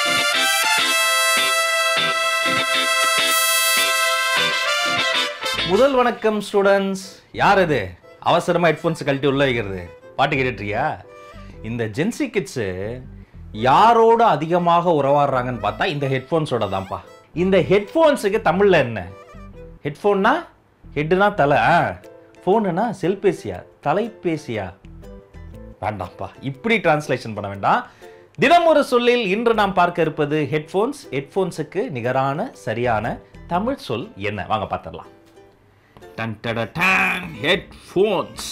முதல் வணக்கம் ஸ்டூடெண்ட்ஸ் யார் இது அவசரமா ஹெட்ஃபோன்ஸ் கழட்டி உள்ள வைக்கிறது பாட்டு கேட்டுட்ருக்கியா இந்த ஜென்சி கிட்ஸு யாரோட அதிகமாக உறவாடுறாங்கன்னு பார்த்தா இந்த ஹெட்ஃபோன்ஸோட தான்ப்பா இந்த ஹெட்ஃபோன்ஸுக்கு தமிழ்ல என்ன ஹெட்ஃபோன்னா ஹெட்டுனா தலை ஆ ஃபோனுனா செல்பேசியா தலைபேசியா வேண்டாம்ப்பா இப்படி டிரான்ஸ்லேஷன் பண்ண வேண்டாம் தினம் ஒரு சொல்லில் இன்று நாம் பார்க்க இருப்பது ஹெட்ஃபோன்ஸ் ஹெட்ஃபோன்ஸுக்கு நிகரான சரியான தமிழ் சொல் என்ன வாங்க பார்த்துடலாம் டன் டட டன் ஹெட்ஃபோன்ஸ்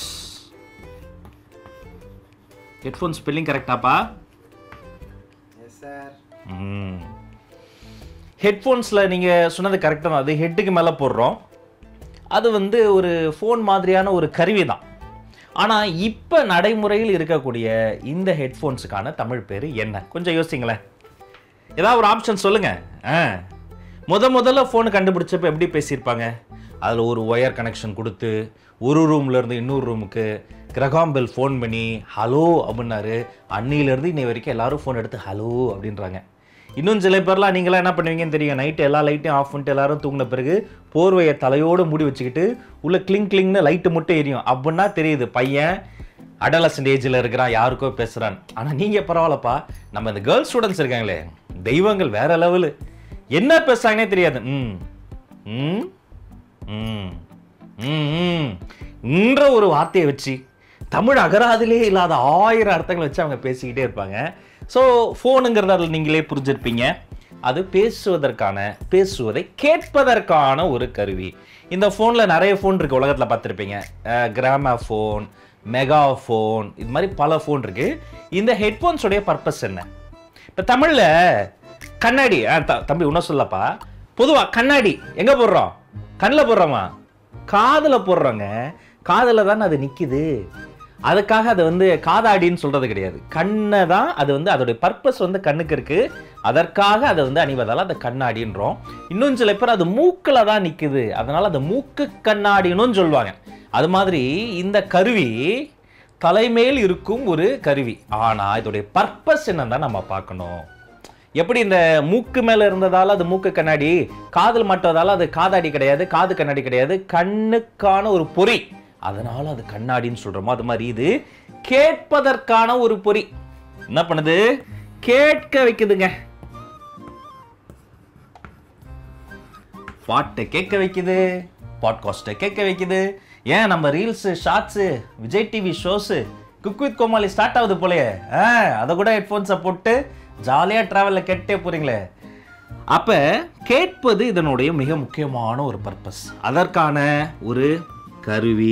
ஹெட்ஃபோன் ஸ்பெல்லிங் கரெக்டாப்பா எஸ் சார் ம் ஹெட்ஃபோன்ஸில் நீங்கள் சொன்னது கரெக்டாக தான் அது ஹெட்டுக்கு மேலே போடுறோம் அது வந்து ஒரு ஃபோன் மாதிரியான ஒரு கருவி தான் ஆனால் இப்போ நடைமுறையில் இருக்கக்கூடிய இந்த ஹெட்ஃபோன்ஸுக்கான தமிழ் பேர் என்ன கொஞ்சம் யோசிங்களேன் ஏதாவது ஒரு ஆப்ஷன் சொல்லுங்க ஆ முத முதல்ல ஃபோன் கண்டுபிடிச்சப்ப எப்படி பேசியிருப்பாங்க அதில் ஒரு ஒயர் கனெக்ஷன் கொடுத்து ஒரு ரூம்ல இருந்து இன்னொரு ரூமுக்கு கிரகாம்பெல் ஃபோன் பண்ணி ஹலோ அப்படின்னாரு அன்னியிலேருந்து இன்னை வரைக்கும் எல்லாரும் ஃபோன் எடுத்து ஹலோ அப்படின்றாங்க இன்னும் சில பேர்லாம் நீங்களாம் என்ன பண்ணுவீங்கன்னு தெரியும் நைட்டு எல்லா லைட்டையும் ஆஃப் பண்ணிட்டு எல்லாரும் தூங்கின பிறகு போர்வையை தலையோடு மூடி வச்சுக்கிட்டு உள்ள கிளிங் கிளிங்னு லைட்டு மட்டும் எரியும் அப்படின்னா தெரியுது பையன் அடலசன்ட் ஏஜில் இருக்கிறான் யாருக்கோ பேசுகிறான் ஆனால் நீங்கள் பரவாயில்லப்பா நம்ம இந்த கேர்ள்ஸ் ஸ்டூடெண்ட்ஸ் இருக்காங்களே தெய்வங்கள் வேற லெவலு என்ன பேசுறாங்கன்னே தெரியாது ம் ம் ம் ம், ம் என்ற ஒரு வார்த்தையை வச்சு தமிழ் அகராதிலே இல்லாத ஆயிரம் அர்த்தங்களை வச்சு அவங்க பேசிக்கிட்டே இருப்பாங்க ஸோ ஃபோனுங்கிறத அதில் நீங்களே புரிஞ்சிருப்பீங்க அது பேசுவதற்கான பேசுவதை கேட்பதற்கான ஒரு கருவி இந்த ஃபோனில் நிறைய ஃபோன் இருக்குது உலகத்தில் பார்த்துருப்பீங்க கிராமா ஃபோன் மெகா ஃபோன் இது மாதிரி பல ஃபோன் இருக்குது இந்த ஹெட்ஃபோன்ஸோடைய பர்பஸ் என்ன இப்போ தமிழில் கண்ணாடி ஆ த- தம்பி உன்ன சொல்லப்பா பொதுவாக கண்ணாடி எங்கே போடுறோம் கண்ணில் போடுறோமா காதில் போடுறோங்க காதில் தானே அது நிற்கிது அதுக்காக அதை வந்து காதாடின்னு சொல்றது கிடையாது கண்ணை தான் அது வந்து அதோடைய பர்பஸ் வந்து கண்ணுக்கு இருக்கு அதற்காக அதை வந்து அணிவதால் அதை கண்ணாடின்றோம் இன்னும் சில பேர் அது மூக்கில் தான் நிற்குது அதனால அதை மூக்கு கண்ணாடின்னு சொல்லுவாங்க அது மாதிரி இந்த கருவி தலைமேல் இருக்கும் ஒரு கருவி ஆனா இதோடைய பர்பஸ் என்னன்னு தான் நம்ம பார்க்கணும் எப்படி இந்த மூக்கு மேல இருந்ததால அது மூக்கு கண்ணாடி காதில் மாட்டதால அது காதாடி கிடையாது காது கண்ணாடி கிடையாது கண்ணுக்கான ஒரு பொறி அதனால அது கண்ணாடின்னு சொல்றோமோ அது மாதிரி இது கேட்பதற்கான ஒரு பொறி என்ன பண்ணுது கேட்க வைக்குதுங்க பாட்டை கேட்க வைக்குது பாட்காஸ்ட்டை கேட்க வைக்குது ஏன் நம்ம reels shorts Vijay TV shows cook with Comali start ஆகுது போலயே ஆ அதை கூட ஹெட்ஃபோன்ஸை போட்டு ஜாலியாக ட்ராவலில் கேட்டே போகிறீங்களே அப்போ கேட்பது இதனுடைய மிக முக்கியமான ஒரு பர்பஸ் அதற்கான ஒரு கருவி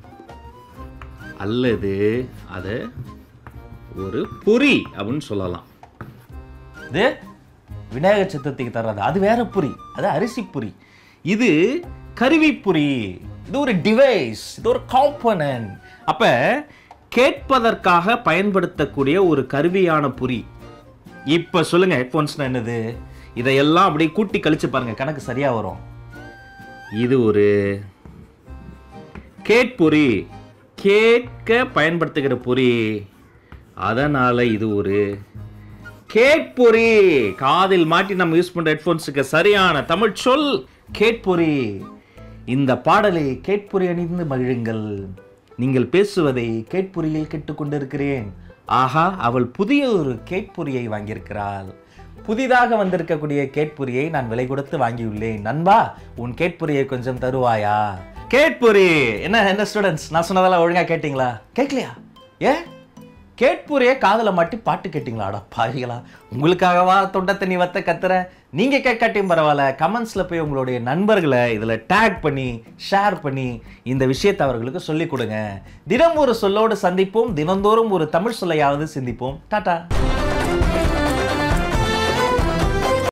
அல்லது அது ஒரு பொறி அப்படின்னு சொல்லலாம் இது விநாயகர் சதுர்த்திக்கு தர்றது அது வேற புரி அது அரிசி புரி இது கருவிப்புரி இது ஒரு டிவைஸ் இது ஒரு காம்பனன்ட் அப்ப கேட்பதற்காக பயன்படுத்தக்கூடிய ஒரு கருவியான புரி இப்ப சொல்லுங்க ஹெட்ஃபோன்ஸ்னா என்னது இதையெல்லாம் அப்படியே கூட்டி கழிச்சு பாருங்க கணக்கு சரியா வரும் இது ஒரு கேட்பொறி கேட்க பயன்படுத்துகிற பொறி அதனால இது ஒரு கேட்பொறி காதில் மாட்டி நம்ம யூஸ் பண்ற ஹெட்ஃபோன்ஸுக்கு சரியான தமிழ் சொல் கேட்பொறி இந்த பாடலை கேட்பொறி அணிந்து மகிழுங்கள் நீங்கள் பேசுவதை கேட்பொறியில் கேட்டுக்கொண்டிருக்கிறேன் ஆஹா அவள் புதிய ஒரு கேட்பொறியை வாங்கியிருக்கிறாள் புதிதாக வந்திருக்கக்கூடிய கேட்பொறியை நான் விலை கொடுத்து வாங்கியுள்ளேன் நண்பா உன் கேட்பொறியை கொஞ்சம் தருவாயா கேட்பொறி என்ன என்ன ஸ்டூடெண்ட்ஸ் நான் சொன்னதெல்லாம் ஒழுங்கா கேட்டிங்களா கேட்கலையா ஏன் கேட்பூரையே காதுல மாட்டி பாட்டு கேட்டிங்களா அட பாவிகளா உங்களுக்காகவா தொண்டை தண்ணி வத்த கத்துற நீங்க கேட்காட்டியும் பரவாயில்ல கமெண்ட்ஸ்ல போய் உங்களுடைய நண்பர்களை இதுல டேக் பண்ணி ஷேர் பண்ணி இந்த விஷயத்தை அவர்களுக்கு சொல்லிக் கொடுங்க தினம் ஒரு சொல்லோடு சந்திப்போம் தினந்தோறும் ஒரு தமிழ் சொல்லையாவது சிந்திப்போம் டாடா